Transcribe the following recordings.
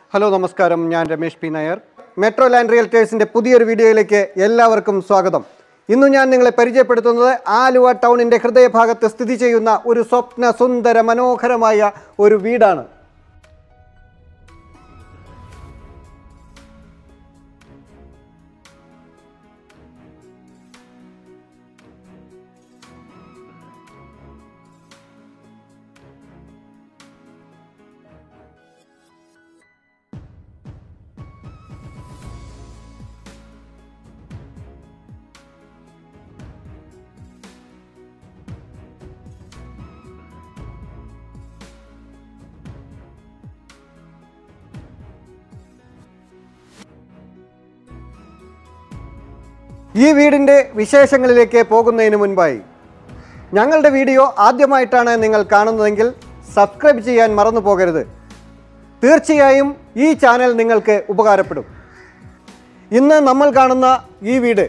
hello നമസ്കാരം ഞാൻ Ramesh P Nair metro land റിയൽറ്റേഴ്സിൻ്റെ പുതിയൊരു വീഡിയോയിലേക്ക് എല്ലാവർക്കും സ്വാഗതം ഇന്ന് ഞാൻ നിങ്ങളെ പരിചയപ്പെടുത്തുന്നത് ആലുവ ടൗണിൻ്റെ ഹൃദയഭാഗത്ത് സ്ഥിതി ചെയ്യുന്ന ഒരു സ്വപ്ന സുന്ദര മനോഹരമായ ഒരു വീടാണ് ഈ വീടിൻ്റെ വിശേഷങ്ങളിലേക്ക് പോകുന്നതിന് മുൻപായി ഞങ്ങളുടെ വീഡിയോ ആദ്യമായിട്ടാണ് നിങ്ങൾ കാണുന്നതെങ്കിൽ സബ്സ്ക്രൈബ് ചെയ്യാൻ മറന്നു പോകരുത് തീർച്ചയായും ഈ ചാനൽ നിങ്ങൾക്ക് ഉപകാരപ്പെടും ഇന്ന് നമ്മൾ കാണുന്ന ഈ വീട്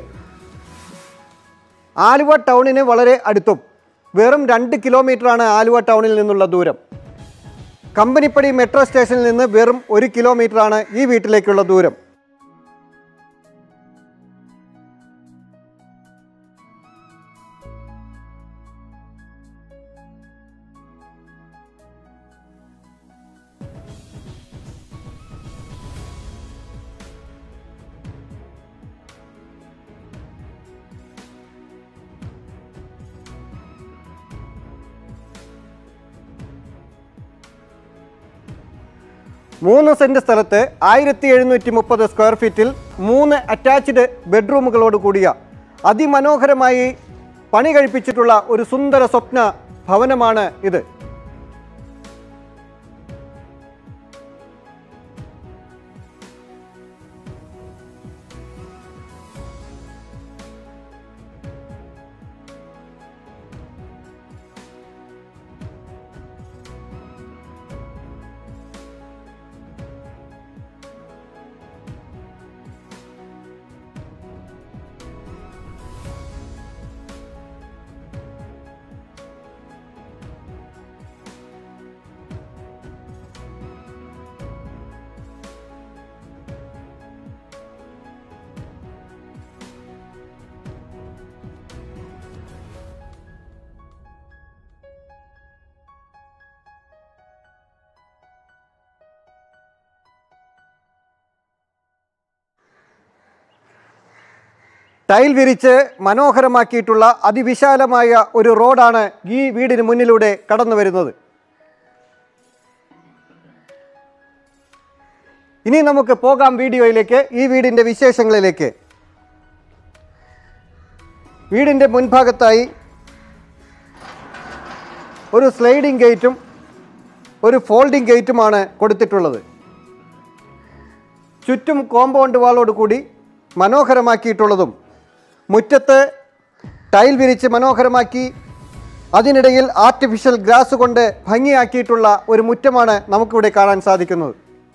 ആലുവ ടൗണിന് വളരെ അടുത്തും വെറും രണ്ട് കിലോമീറ്ററാണ് ആലുവ ടൗണിൽ നിന്നുള്ള ദൂരം കമ്പനിപ്പടി മെട്രോ സ്റ്റേഷനിൽ നിന്ന് വെറും ഒരു കിലോമീറ്ററാണ് ഈ വീട്ടിലേക്കുള്ള ദൂരം മൂന്ന് സെന്റ് സ്ഥലത്ത് ആയിരത്തി എഴുന്നൂറ്റി മുപ്പത് സ്ക്വയർ ഫീറ്റിൽ മൂന്ന് അറ്റാച്ച്ഡ് ബെഡ്റൂമുകളോട് കൂടിയ അതിമനോഹരമായി പണി കഴിപ്പിച്ചിട്ടുള്ള ഒരു സുന്ദര സ്വപ്ന ഭവനമാണ് ഇത് ടൈൽ വിരിച്ച് മനോഹരമാക്കിയിട്ടുള്ള അതിവിശാലമായ ഒരു റോഡാണ് ഈ വീടിന് മുന്നിലൂടെ കടന്നു വരുന്നത് ഇനി നമുക്ക് പോകാം വീഡിയോയിലേക്ക് ഈ വീടിൻ്റെ വിശേഷങ്ങളിലേക്ക് വീടിൻ്റെ മുൻഭാഗത്തായി ഒരു സ്ലൈഡിംഗ് ഗേറ്റും ഒരു ഫോൾഡിംഗ് ഗേറ്റുമാണ് കൊടുത്തിട്ടുള്ളത് ചുറ്റും കോമ്പൗണ്ട് വാളോട് കൂടി മനോഹരമാക്കിയിട്ടുള്ളതും മുറ്റത്ത് ടൈൽ വിരിച്ച് മനോഹരമാക്കി അതിനിടയിൽ ആർട്ടിഫിഷ്യൽ ഗ്രാസ് കൊണ്ട് ഭംഗിയാക്കിയിട്ടുള്ള ഒരു മുറ്റമാണ് നമുക്കിവിടെ കാണാൻ സാധിക്കുന്നത്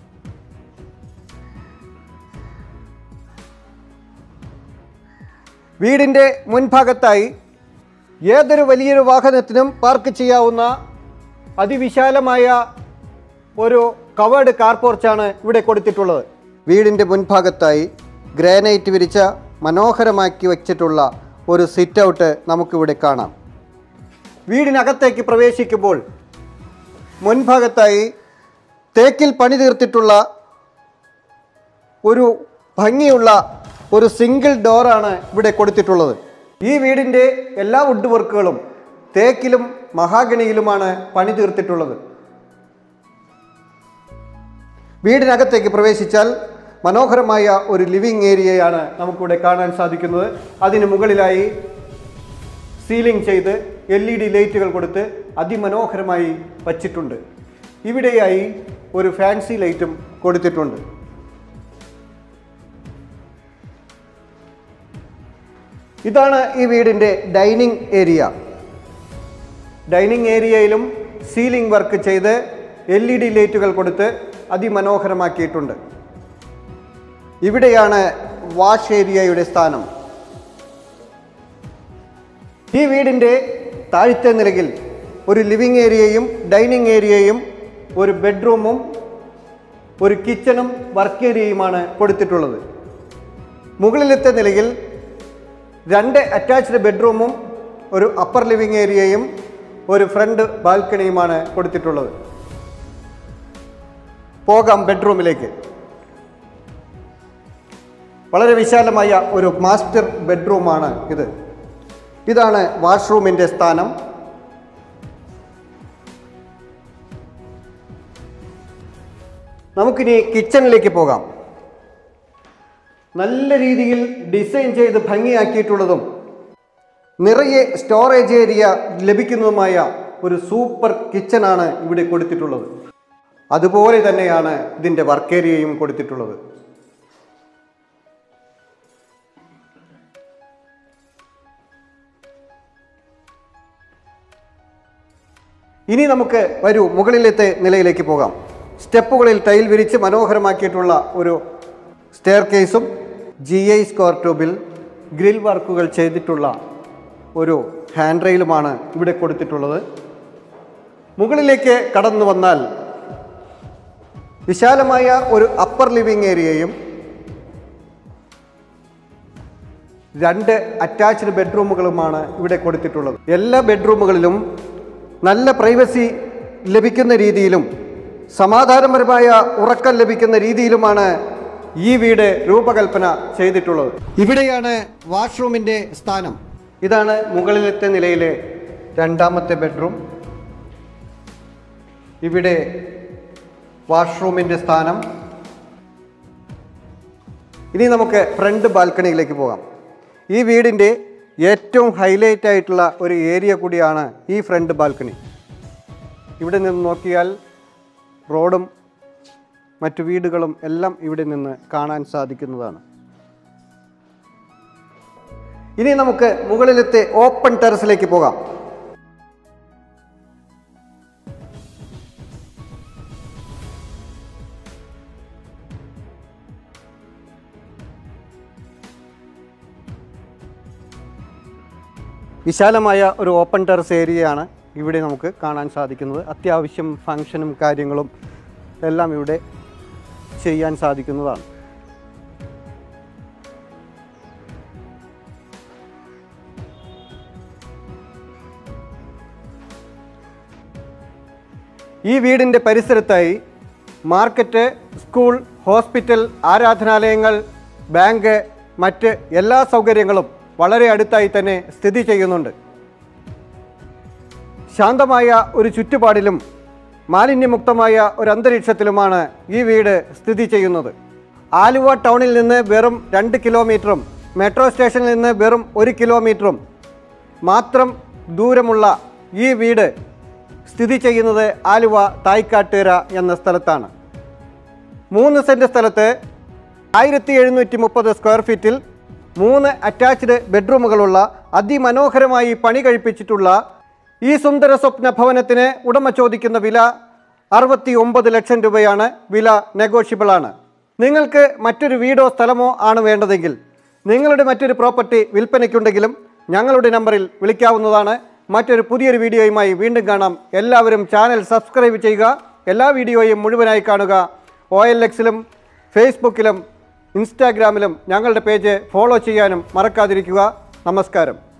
വീടിൻ്റെ മുൻഭാഗത്തായി ഏതൊരു വലിയൊരു വാഹനത്തിനും പാർക്ക് ചെയ്യാവുന്ന അതിവിശാലമായ ഒരു കവേർഡ് കാർ പോർച്ചാണ് ഇവിടെ കൊടുത്തിട്ടുള്ളത് വീടിൻ്റെ മുൻഭാഗത്തായി ഗ്രാനൈറ്റ് വിരിച്ച മനോഹരമാക്കി വച്ചിട്ടുള്ള ഒരു സിറ്റ് ഔട്ട് നമുക്കിവിടെ കാണാം വീടിനകത്തേക്ക് പ്രവേശിക്കുമ്പോൾ മുൻഭാഗത്തായി തേക്കിൽ പണി തീർത്തിട്ടുള്ള ഒരു ഭംഗിയുള്ള ഒരു സിംഗിൾ ഡോറാണ് ഇവിടെ കൊടുത്തിട്ടുള്ളത് ഈ വീടിൻ്റെ എല്ലാ വുഡ് വർക്കുകളും തേക്കിലും മഹാഗണിയിലുമാണ് പണി തീർത്തിട്ടുള്ളത് വീടിനകത്തേക്ക് പ്രവേശിച്ചാൽ മനോഹരമായ ഒരു ലിവിംഗ് ഏരിയയാണ് നമുക്കിവിടെ കാണാൻ സാധിക്കുന്നത് അതിന് മുകളിലായി സീലിംഗ് ചെയ്ത് എൽ ഇ ഡി ലൈറ്റുകൾ കൊടുത്ത് അതിമനോഹരമായി വച്ചിട്ടുണ്ട് ഇവിടെയായി ഒരു ഫാൻസി ലൈറ്റും കൊടുത്തിട്ടുണ്ട് ഇതാണ് ഈ വീടിൻ്റെ ഡൈനിങ് ഏരിയ ഡൈനിങ് ഏരിയയിലും സീലിംഗ് വർക്ക് ചെയ്ത് എൽ ഇ ഡി ലൈറ്റുകൾ കൊടുത്ത് അതിമനോഹരമാക്കിയിട്ടുണ്ട് ഇവിടെയാണ് വാഷ് ഏരിയയുടെ സ്ഥാനം ഈ വീടിൻ്റെ താഴത്തെ നിലയിൽ ഒരു ലിവിംഗ് ഏരിയയും ഡൈനിങ് ഏരിയയും ഒരു ബെഡ്റൂമും ഒരു കിച്ചണും വർക്ക് ഏരിയയുമാണ് കൊടുത്തിട്ടുള്ളത് മുകളിലത്തെ നിലയിൽ രണ്ട് അറ്റാച്ച്ഡ് ബെഡ്റൂമും ഒരു അപ്പർ ലിവിംഗ് ഏരിയയും ഒരു ഫ്രണ്ട് ബാൽക്കണിയുമാണ് കൊടുത്തിട്ടുള്ളത് പോകാം ബെഡ്റൂമിലേക്ക് വളരെ വിശാലമായ ഒരു മാസ്റ്റർ ബെഡ്റൂമാണ് ഇത് ഇതാണ് വാഷ്റൂമിൻ്റെ സ്ഥാനം നമുക്കിനി കിച്ചണിലേക്ക് പോകാം നല്ല രീതിയിൽ ഡിസൈൻ ചെയ്ത് ഭംഗിയാക്കിയിട്ടുള്ളതും നിറയെ സ്റ്റോറേജ് ഏരിയ ലഭിക്കുന്നതുമായ ഒരു സൂപ്പർ കിച്ചണാണ് ഇവിടെ കൊടുത്തിട്ടുള്ളത് അതുപോലെ തന്നെയാണ് ഇതിൻ്റെ വർക്ക് ഏരിയയും കൊടുത്തിട്ടുള്ളത് ഇനി നമുക്ക് വരൂ മുകളിലത്തെ നിലയിലേക്ക് പോകാം സ്റ്റെപ്പുകളിൽ ടൈൽ വിരിച്ച് മനോഹരമാക്കിയിട്ടുള്ള ഒരു സ്റ്റെയർ കേസും ജി ഐ സ്ക്വയർ ട്യൂബിൽ ഗ്രിൽ വർക്കുകൾ ചെയ്തിട്ടുള്ള ഒരു ഹാൻഡ് റെയിലുമാണ് ഇവിടെ കൊടുത്തിട്ടുള്ളത് മുകളിലേക്ക് കടന്നു വന്നാൽ വിശാലമായ ഒരു അപ്പർ ലിവിംഗ് ഏരിയയും രണ്ട് അറ്റാച്ച്ഡ് ബെഡ്റൂമുകളുമാണ് ഇവിടെ കൊടുത്തിട്ടുള്ളത് എല്ലാ ബെഡ്റൂമുകളിലും നല്ല പ്രൈവസി ലഭിക്കുന്ന രീതിയിലും സമാധാനപരമായ ഉറക്കം ലഭിക്കുന്ന രീതിയിലുമാണ് ഈ വീട് രൂപകൽപ്പന ചെയ്തിട്ടുള്ളത് ഇവിടെയാണ് വാഷ്റൂമിൻ്റെ സ്ഥാനം ഇതാണ് മുകളിലത്തെ നിലയിലെ രണ്ടാമത്തെ ബെഡ്റൂം ഇവിടെ വാഷ്റൂമിൻ്റെ സ്ഥാനം ഇനി നമുക്ക് ഫ്രണ്ട് ബാൽക്കണിയിലേക്ക് പോകാം ഈ വീടിൻ്റെ ഏറ്റവും ഹൈലൈറ്റ് ആയിട്ടുള്ള ഒരു ഏരിയ കൂടിയാണ് ഈ ഫ്രണ്ട് ബാൽക്കണി ഇവിടെ നിന്ന് നോക്കിയാൽ റോഡും മറ്റു വീടുകളും എല്ലാം ഇവിടെ നിന്ന് കാണാൻ സാധിക്കുന്നതാണ് ഇനി നമുക്ക് മുകളിലത്തെ ഓപ്പൺ ടെറസിലേക്ക് പോകാം വിശാലമായ ഒരു ഓപ്പൺ ടെറസ് ഏരിയയാണ് ഇവിടെ നമുക്ക് കാണാൻ സാധിക്കുന്നത് അത്യാവശ്യം ഫങ്ഷനും കാര്യങ്ങളും എല്ലാം ഇവിടെ ചെയ്യാൻ സാധിക്കുന്നതാണ് ഈ വീടിൻ്റെ പരിസരത്തായി മാർക്കറ്റ് സ്കൂൾ ഹോസ്പിറ്റൽ ആരാധനാലയങ്ങൾ ബാങ്ക് മറ്റ് എല്ലാ സൗകര്യങ്ങളും വളരെ അടുത്തായി തന്നെ സ്ഥിതി ചെയ്യുന്നുണ്ട് ശാന്തമായ ഒരു ചുറ്റുപാടിലും മാലിന്യമുക്തമായ ഒരു അന്തരീക്ഷത്തിലുമാണ് ഈ വീട് സ്ഥിതി ചെയ്യുന്നത് ആലുവ ടൗണിൽ നിന്ന് വെറും രണ്ട് കിലോമീറ്ററും മെട്രോ സ്റ്റേഷനിൽ നിന്ന് വെറും ഒരു കിലോമീറ്ററും മാത്രം ദൂരമുള്ള ഈ വീട് സ്ഥിതി ചെയ്യുന്നത് ആലുവ തായ്ക്കാട്ടുകര എന്ന സ്ഥലത്താണ് മൂന്ന് സെൻറ്റ് സ്ഥലത്ത് ആയിരത്തി എഴുന്നൂറ്റി മുപ്പത് സ്ക്വയർ ഫീറ്റിൽ മൂന്ന് അറ്റാച്ച്ഡ് ബെഡ്റൂമുകളുള്ള അതിമനോഹരമായി പണി കഴിപ്പിച്ചിട്ടുള്ള ഈ സുന്ദര സ്വപ്ന ഭവനത്തിന് ഉടമ ചോദിക്കുന്ന വില അറുപത്തി ഒമ്പത് ലക്ഷം രൂപയാണ് വില നെഗോഷ്യബിൾ ആണ് നിങ്ങൾക്ക് മറ്റൊരു വീടോ സ്ഥലമോ ആണ് വേണ്ടതെങ്കിൽ നിങ്ങളുടെ മറ്റൊരു പ്രോപ്പർട്ടി വിൽപ്പനയ്ക്കുണ്ടെങ്കിലും ഞങ്ങളുടെ നമ്പറിൽ വിളിക്കാവുന്നതാണ് മറ്റൊരു പുതിയൊരു വീഡിയോയുമായി വീണ്ടും കാണാം എല്ലാവരും ചാനൽ സബ്സ്ക്രൈബ് ചെയ്യുക എല്ലാ വീഡിയോയും മുഴുവനായി കാണുക ഒ എൽ എക്സിലും ഫേസ്ബുക്കിലും ഇൻസ്റ്റാഗ്രാമിലും ഞങ്ങളുടെ പേജ് ഫോളോ ചെയ്യാനും മറക്കാതിരിക്കുക നമസ്കാരം